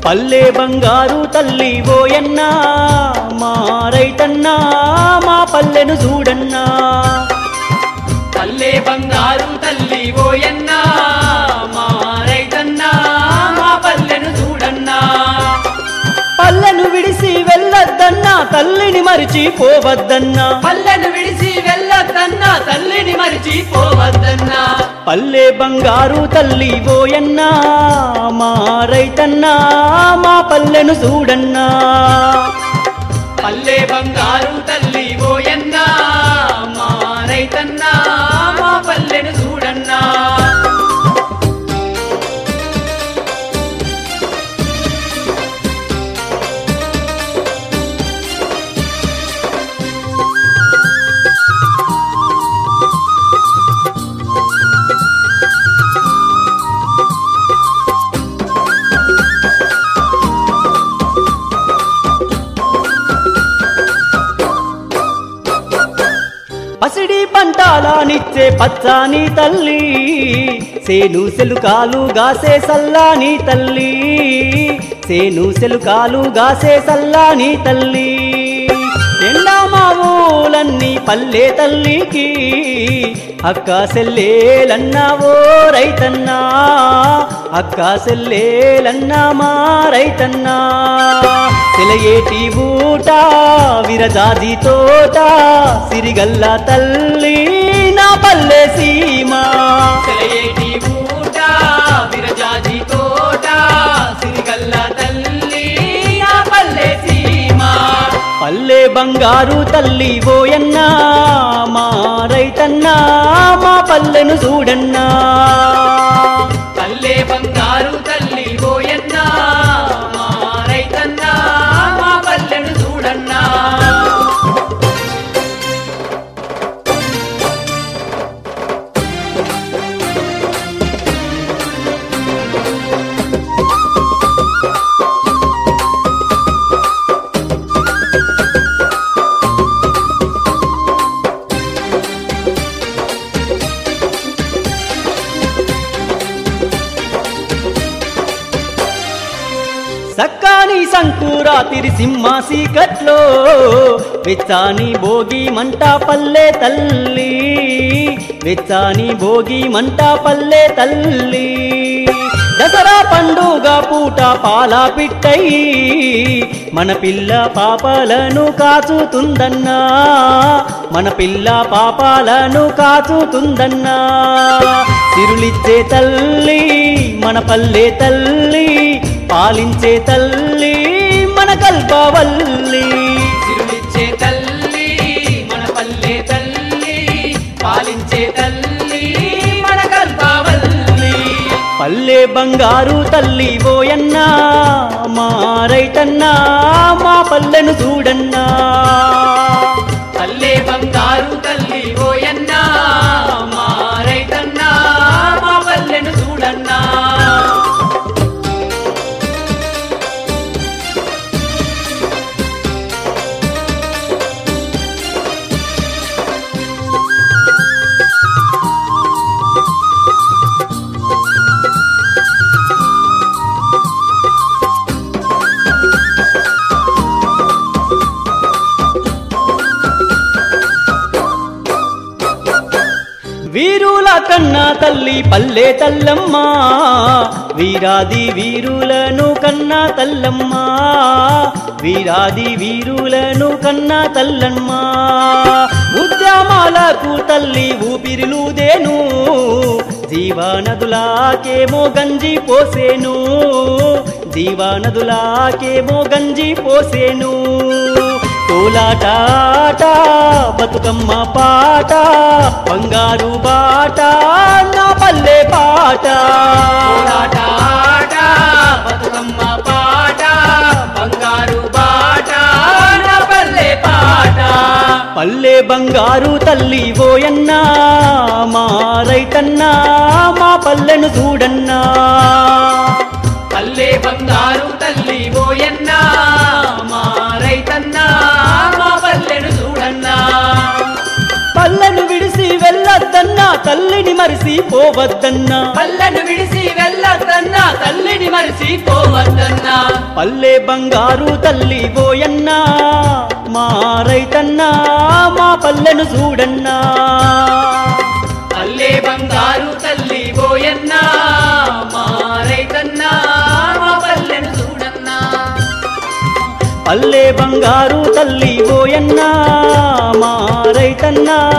పల్లె బంగారు తల్లి ఓయన్నా మా రైతన్నా మా పల్లెను చూడన్నా పల్లె బంగారు తల్లి ఓయన్నా మా రైతన్నా మా పల్లెను చూడన్నా పల్లెను విడిసి వెళ్ళొద్దన్నా తల్లిని మరిచి పోవద్దన్నా పల్లెను విడిచి వెళ్ళొద్దన్నా తల్లిని మరిచిపోవద్దన్నా పల్లె బంగారు తల్లి ఓయన్నా మా రైతన్నా మా పల్లెను చూడన్నా పల్లె బంగారు తల్లి ఓయన్నా మా రైతన్నా మా పల్లెను చూడన్నా పసిడి పంటాలానిచ్చే పచ్చాని తల్లి సేను సెలుకాలు గాసే సల్లాని తల్లి సేను సెలుకాలు గాసే సల్లాని తల్లి ఎండా మామూలన్నీ పల్లె తల్లికి అక్క సెల్లేలన్నా ఓ రైతన్నా అక్క సెల్లేలన్నా మా రైతన్నా సెలయేటి ఊట విరజాజి తోట సిరిగల్ల తల్లి నా పల్లె సీమా సెలయేటి ఊట విరజాజి తోట సిరిగల్ల తల్లి నా పల్లె సీమ పల్లె బంగారు తల్లి ఓయన్నా మా రైతన్నా మా పల్లెను చూడన్నా పల్లె బంగారు తల్లి ఓయన్నా మా రైతన్నా మా పల్లెను చూడన్నా సక్కాని సంకురాతిరి సింహాసి కట్లో వెచ్చాని భోగి మంట పల్లె తల్లి వెచ్చాని భోగి మంట పల్లె తల్లి దసరా పండుగ పూట పాల పిట్టై మన పిల్ల పాపలను కాచుతుందన్నా మన పిల్ల పాపాలను కాచుతుందన్నా సిరులిచ్చే తల్లి మన పల్లె తల్లి పాలించే తల్లి మన కల్పవల్లి తిరులిచ్చే తల్లి మన పల్లె తల్లి పాలించే తల్లి మన కల్పవల్లి పల్లె బంగారు తల్లి ఓయన్నా మా రైతన్నా మా పల్లెను చూడన్నా పల్లె బంగారు తల్లి ఓయన్నా మా రైతన్నా మా పల్లెను చూడన్నా వీరుల కన్నా తల్లి పల్లె తల్లమ్మ వీరాది వీరులను కన్నా తల్లమ్మ వీరాది వీరులను కన్నా తల్లమ్మ ఉద్యమాలకు తల్లి ఊపిరిలుదేను జీవనదులాకేమో గంజి పోసేను జీవనదులాకేమో గంజి పోసేను కోలాట ఆట బతుకమ్మ పాట బంగారు బాట నా పల్లె పాట కోలాట ఆట బతుకమ్మ పాట బంగారు బాట నా పల్లె పాట పల్లె బంగారు తల్లి ఓయన్నా మా రైతన్నా మా పల్లెను చూడన్నా పల్లె బంగారు తల్లి ఓయన్నా మా రైతన్నా మా పల్లెను చూడన్నా పల్లెను విడిసి వెళ్ళొద్దన్నా తల్లి తల్లిని మరిసి పోవద్దన్నా పల్లెను విడిసి వెళ్ళొద్దన్నా తల్లిని మరిసి పోవద్దన్నా పల్లె బంగారు తల్లి ఓయన్నా మా రైతన్నా మా పల్లెను చూడన్నా పల్లె బంగారు తల్లి పోయన్నా మా రైతన్నా మా పల్లెను చూడన్నా పల్లె బంగారు తల్లి ఓయన్నా మా రైతన్నా